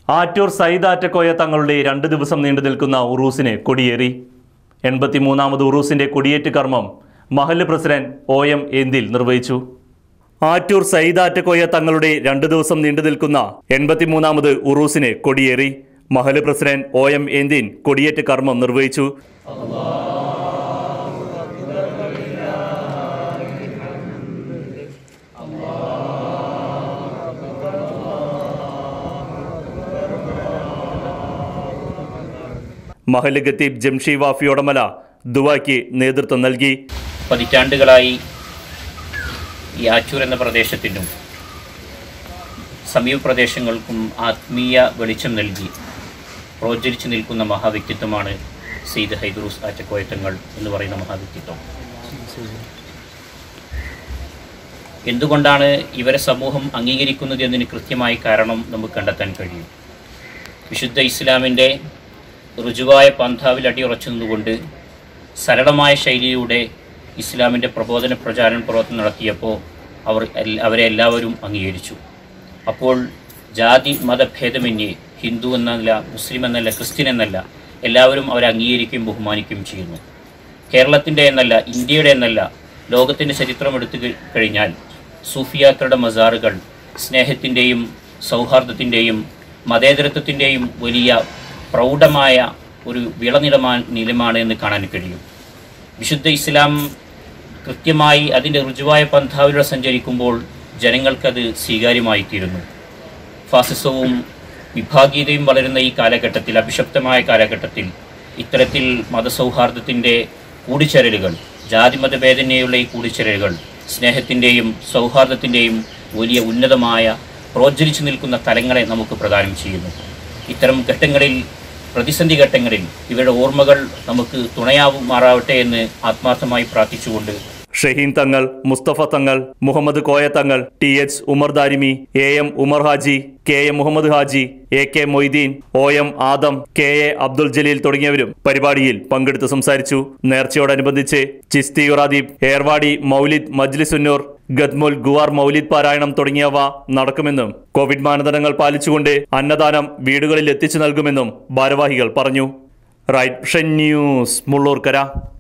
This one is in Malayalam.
ആറ്റൂർ സയ്യിദ് ആറ്റക്കോയ തങ്ങളുടെ രണ്ട് ദിവസം നീണ്ടു നിൽക്കുന്ന ഉറൂസിന് കൊടിയേറി എൺപത്തിമൂന്നാമത് ഉറൂസിന്റെ കൊടിയേറ്റ് കർമ്മം മഹല്ല് പ്രസിഡന്റ് ഒ എം ഏന്തിൽ നിർവഹിച്ചു ആറ്റൂർ സയ്യിദ് ആറ്റക്കോയ തങ്ങളുടെ രണ്ട് ദിവസം നീണ്ടു നിൽക്കുന്ന എൺപത്തിമൂന്നാമത് ഉറൂസിന് കൊടിയേറി മഹല്ല് പ്രസിഡന്റ് ഒ എം ഏന്തിൻ കൊടിയേറ്റ് കർമ്മം നിർവഹിച്ചു മഹല്ല് ഖത്തീബ് ജംഷി വാഫിയോടമല ദുവായ്ക്ക് നേതൃത്വം നൽകി പതിറ്റാണ്ടുകളായി ഈ ആച്ചൂർ എന്ന പ്രദേശത്തിനും സമീപ പ്രദേശങ്ങൾക്കും ആത്മീയ വെളിച്ചം നൽകി പ്രോജ്വലിച്ചു നിൽക്കുന്ന മഹാവ്യക്തിത്വമാണ് സെയ്ദ് ഹൈദറൂസ് ആറ്റക്കോയത്തങ്ങൾ എന്ന് പറയുന്ന മഹാവ്യക്തിത്വം എന്തുകൊണ്ടാണ് ഇവരെ സമൂഹം അംഗീകരിക്കുന്നത് എന്നതിന് കൃത്യമായ കാരണം നമുക്ക് കണ്ടെത്താൻ കഴിയും വിശുദ്ധ ഇസ്ലാമിൻ്റെ ഋജുവായ പന്ഥാവിൽ അടിയുറച്ചു നിന്നുകൊണ്ട് സരളമായ ശൈലിയിലൂടെ ഇസ്ലാമിൻ്റെ പ്രബോധന പ്രചാരണ പ്രവർത്തനം നടത്തിയപ്പോൾ അവർ എൽ- അവരെ എല്ലാവരും അംഗീകരിച്ചു അപ്പോൾ ജാതി മതഭേദമന്യേ ഹിന്ദു എന്നല്ല മുസ്ലിം എന്നല്ല ക്രിസ്ത്യൻ എന്നല്ല എല്ലാവരും അവരെ അംഗീകരിക്കുകയും ബഹുമാനിക്കുകയും ചെയ്യുന്നു കേരളത്തിൻ്റെ എന്നല്ല ഇന്ത്യയുടെ എന്നല്ല ലോകത്തിൻ്റെ ചരിത്രം എടുത്തു കഴി- കഴിഞ്ഞാൽ സൂഫിയാക്കളുടെ മസാറുകൾ സ്നേഹത്തിൻ്റെയും സൗഹാർദ്ദത്തിൻ്റെയും മതേതരത്വത്തിൻ്റെയും വലിയ പ്രൗഢമായ ഒരു വിളനിലമാ നിലമാണ് എന്ന് കാണാൻ കഴിയും വിശുദ്ധ ഇസ്ലാം കൃത്യമായി അതിൻ്റെ ഋജുവായ പന്ഥാവിലൂടെ സഞ്ചരിക്കുമ്പോൾ ജനങ്ങൾക്കത് സ്വീകാര്യമായിത്തീരുന്നു ഫാസിസവും വിഭാഗീയതയും വളരുന്ന ഈ കാലഘട്ടത്തിൽ അഭിശപ്തമായ കാലഘട്ടത്തിൽ ഇത്തരത്തിൽ മതസൗഹാർദ്ദത്തിൻ്റെ കൂടിച്ചേരലുകൾ ജാതിമതഭേദനയുള്ള ഈ കൂടിച്ചേരലുകൾ സ്നേഹത്തിൻ്റെയും സൗഹാർദ്ദത്തിൻ്റെയും വലിയ ഉന്നതമായ പ്രോജ്വലിച്ചു നിൽക്കുന്ന തലങ്ങളെ നമുക്ക് പ്രദാനം ചെയ്യുന്നു ഇത്തരം ഘട്ടങ്ങളിൽ പ്രതിസന്ധി ഘട്ടങ്ങളിൽ ഇവരുടെ ഓർമ്മകൾ നമുക്ക് തുണയാവുമാറാവട്ടെ എന്ന് ആത്മാർത്ഥമായി പ്രാർത്ഥിച്ചുകൊണ്ട് ഷഹീൻ തങ്ങൾ മുസ്തഫ തങ്ങൾ Muhammad Koya Thangal T H Umar Darimi A M Umar Haji K M Muhammad Haji A K Moideen O M Adam K A Abdul Jaleel തുടങ്ങിയവരും പരിപാടിയിൽ പങ്കെടുത്ത് സംസാരിച്ചു നേർച്ചയോടനുബന്ധിച്ച് ചിസ്തി യുറാദീബ് ഏർവാടി മൗലിദ് മജ്ലിസുന്നൂർ ഗദ്മുൽ ഗുവാർ മൗലിദ് പാരായണം തുടങ്ങിയവ നടക്കുമെന്നും കോവിഡ് മാനദണ്ഡങ്ങൾ പാലിച്ചുകൊണ്ട് അന്നദാനം വീടുകളിൽ എത്തിച്ചു നൽകുമെന്നും ഭാരവാഹികൾ പറഞ്ഞു റൈറ്റ് ഷൻ ന്യൂസ് മുള്ളൂർക്കര